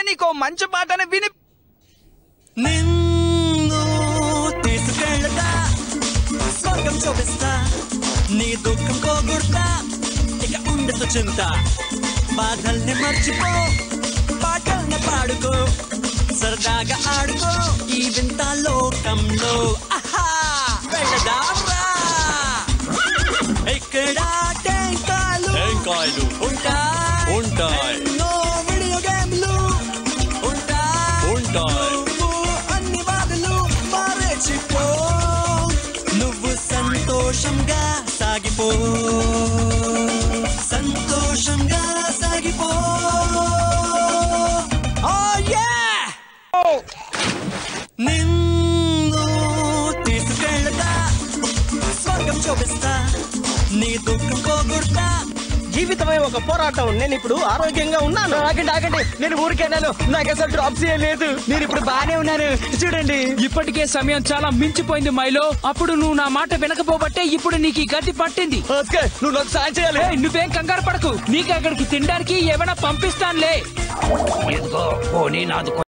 నీకో మంచి పాటని విని నిన్ను తీసుకెళ్ళగా స్వర్గం చూపిస్తా నీ దుఃఖం పోగొడతా ఇక ఉండదు చింత బాధల్ని మర్చిపో పాటల్ని పాడుకో సరదాగా ఆడుకో ఈ వింత లోకంలో ఆహా వెళ్ళదారా ఇక్కడ టెంకాయలు టెంకాయలు ఉంటాయి ఉంటాయి. ఎన్నో వీడియో గేమ్లు ఉంటాయి ఉంటాయి. నువ్వు అన్ని బాధలు మరచిపో నువ్వు సంతోషంగా సాగిపో సంతోషంగా సాగిపో Oh, yeah! నిన్ను తీసుకెళ్ళగా స్వర్గం చూపిస్తా నీ దుఃఖం పోగొడతా జీవితమే ఒక పోరాటం నేను ఇప్పుడు ఆరోగ్యంగా ఉన్నాను ఆగండి ఆగండి నేను ఊరికెళ్ళాను నాకు అసలు డ్రాప్స్ లేదు నేను ఇప్పుడు బానే ఉన్నాను చూడండి ఇప్పటికే సమయం చాలా మించిపోయింది మైలో అప్పుడు నువ్వు నా మాట వినకపోబట్టే ఇప్పుడు నీకు ఈ గతి పట్టింది ఆస్కర్, నువ్వు నాకు సాయం చేయాలి ఏయ్, నువ్వేం కంగారు పడకు నీకు అక్కడికి తినడానికి ఏమైనా పంపిస్తానులే ఇదిగో పోనీ నాది